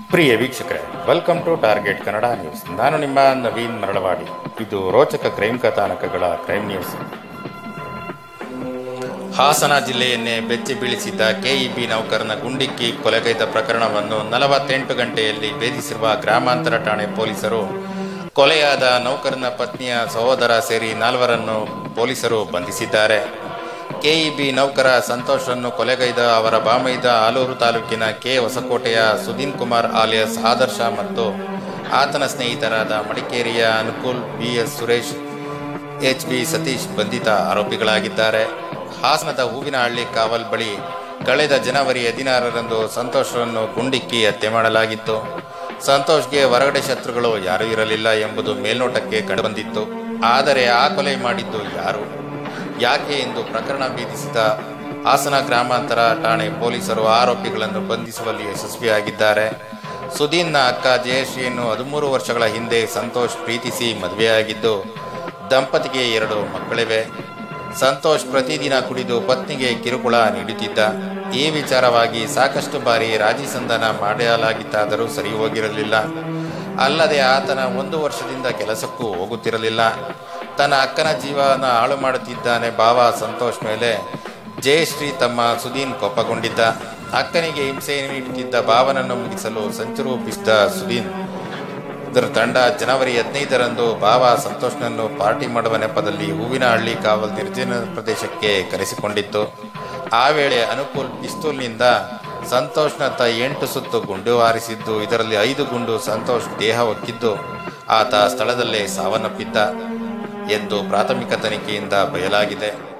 ಪ್ರಿಯ ವೀಕ್ಷಕರೇ welcome to target Kannada news ನಾನು ನಿಮ್ಮ ನವೀನ್ ಮರಳವಾಡಿ ಇದು ರೋಚಕ ಕ್ರೈಮ್ ಕಥಾನಕಗಳ ಕ್ರೈಮ್ ನ್ಯೂಸ್ ಹಾಸನ ಜಿಲ್ಲೆಯನ್ನೇ ಬೆಚ್ಚಿ ಬೀಳಿಸಿದ್ದ ಕೆಇಬಿ ನೌಕರನ ಗುಂಡಿಕ್ಕಿ ಕೊಲೆಗೈದ ಪ್ರಕರಣವನ್ನು ನಲವತ್ತೆಂಟು ಗಂಟೆಯಲ್ಲಿ ಭೇದಿಸಿರುವ ಗ್ರಾಮಾಂತರ ಠಾಣೆ ಪೊಲೀಸರು ಕೊಲೆಯಾದ ನೌಕರನ ಪತ್ನಿಯ ಸಹೋದರ ಸೇರಿ ನಾಲ್ವರನ್ನು ಪೊಲೀಸರು ಬಂಧಿಸಿದ್ದಾರೆ ಕೆಇಬಿ ನೌಕರ ಸಂತೋಷನ್ನು ಕೊಲೆಗೈದ ಅವರ ಬಾಮೈದ ಆಲೂರು ತಾಲೂಕಿನ ಕೆ ಹೊಸಕೋಟೆಯ ಸುದೀನ್ ಕುಮಾರ್ ಆಲಿಯಸ್ ಆದರ್ಶ ಮತ್ತು ಆತನ ಸ್ನೇಹಿತರಾದ ಮಡಿಕೇರಿಯ Anukool B S Suresh H B Satish ಬಂಧಿತ ಆರೋಪಿಗಳಾಗಿದ್ದಾರೆ ಹಾಸನದ ಹೂವಿನಹಳ್ಳಿ ಕಾವಲ್ ಬಳಿ ಕಳೆದ ಜನವರಿ ಹದಿನಾರರಂದು ಸಂತೋಷವನ್ನು ಗುಂಡಿಕ್ಕಿ ಹತ್ಯೆ ಮಾಡಲಾಗಿತ್ತು ಸಂತೋಷ್ಗೆ ಹೊರಗಡೆ ಶತ್ರುಗಳು ಯಾರೂ ಇರಲಿಲ್ಲ ಎಂಬುದು ಮೇಲ್ನೋಟಕ್ಕೆ ಕಂಡುಬಂದಿತ್ತು ಆದರೆ ಆ ಕೊಲೆ ಮಾಡಿದ್ದು ಯಾರು ಯಾಕೆ ಎಂದು ಪ್ರಕರಣ ಭೇದಿಸಿದ ಹಾಸನ ಗ್ರಾಮಾಂತರ ಠಾಣೆ ಪೊಲೀಸರು ಆರೋಪಿಗಳನ್ನು ಬಂಧಿಸುವಲ್ಲಿ ಯಶಸ್ವಿಯಾಗಿದ್ದಾರೆ ಸುದೀನ್ನ ಅಕ್ಕ ಜಯಶ್ರೀಯನ್ನು ಹದಿಮೂರು ವರ್ಷಗಳ ಹಿಂದೆ ಸಂತೋಷ್ ಪ್ರೀತಿಸಿ ಮದುವೆಯಾಗಿದ್ದು ದಂಪತಿಗೆ ಎರಡು ಮಕ್ಕಳಿವೆ ಸಂತೋಷ್ ಪ್ರತಿದಿನ ಕುಡಿದು ಪತ್ನಿಗೆ ಕಿರುಕುಳ ನೀಡುತ್ತಿದ್ದ ಈ ವಿಚಾರವಾಗಿ ಸಾಕಷ್ಟು ಬಾರಿ ರಾಜಿ ಸಂಧಾನ ಮಾಡಲಾಗಿತ್ತಾದರೂ ಸರಿ ಹೋಗಿರಲಿಲ್ಲ ಅಲ್ಲದೆ ಆತನ ಒಂದು ವರ್ಷದಿಂದ ಕೆಲಸಕ್ಕೂ ಹೋಗುತ್ತಿರಲಿಲ್ಲ ತನ್ನ ಅಕ್ಕನ ಜೀವನ ಹಾಳು ಮಾಡುತ್ತಿದ್ದಾನೆ ಭಾವ ಸಂತೋಷ್ ಮೇಲೆ ಜಯಶ್ರೀ ತಮ್ಮ ಸುದೀನ್ ಕೋಪಗೊಂಡಿದ್ದ ಅಕ್ಕನಿಗೆ ಹಿಂಸೆ ನೀಡುತ್ತಿದ್ದ ಭಾವನನ್ನು ಮುಗಿಸಲು ಸಂಚು ರೂಪಿಸಿದ ಸುದೀನ್ ಇದರ ತಂಡ ಜನವರಿ ಹದಿನೈದರಂದು ಭಾವ ಸಂತೋಷ್ನನ್ನು ಪಾರ್ಟಿ ಮಾಡುವ ನೆಪದಲ್ಲಿ ಹೂವಿನಹಳ್ಳಿ ಕಾವಲ್ ನಿರ್ಜನ ಪ್ರದೇಶಕ್ಕೆ ಕರೆಸಿಕೊಂಡಿತ್ತು ಆ ವೇಳೆ ಅನುಕೂಲ್ ಪಿಸ್ತೂಲ್ನಿಂದ ಸಂತೋಷ್ನತ್ತ ಎಂಟು ಸುತ್ತು ಗುಂಡು ಹಾರಿಸಿದ್ದು ಇದರಲ್ಲಿ ಐದು ಗುಂಡು ಸಂತೋಷ್ ದೇಹ ಒಕ್ಕಿದ್ದು ಆತ ಸ್ಥಳದಲ್ಲೇ ಸಾವನ್ನಪ್ಪಿದ್ದ ಎಂದು ಪ್ರಾಥಮಿಕ ತನಿಖೆಯಿಂದ ಬಯಲಾಗಿದೆ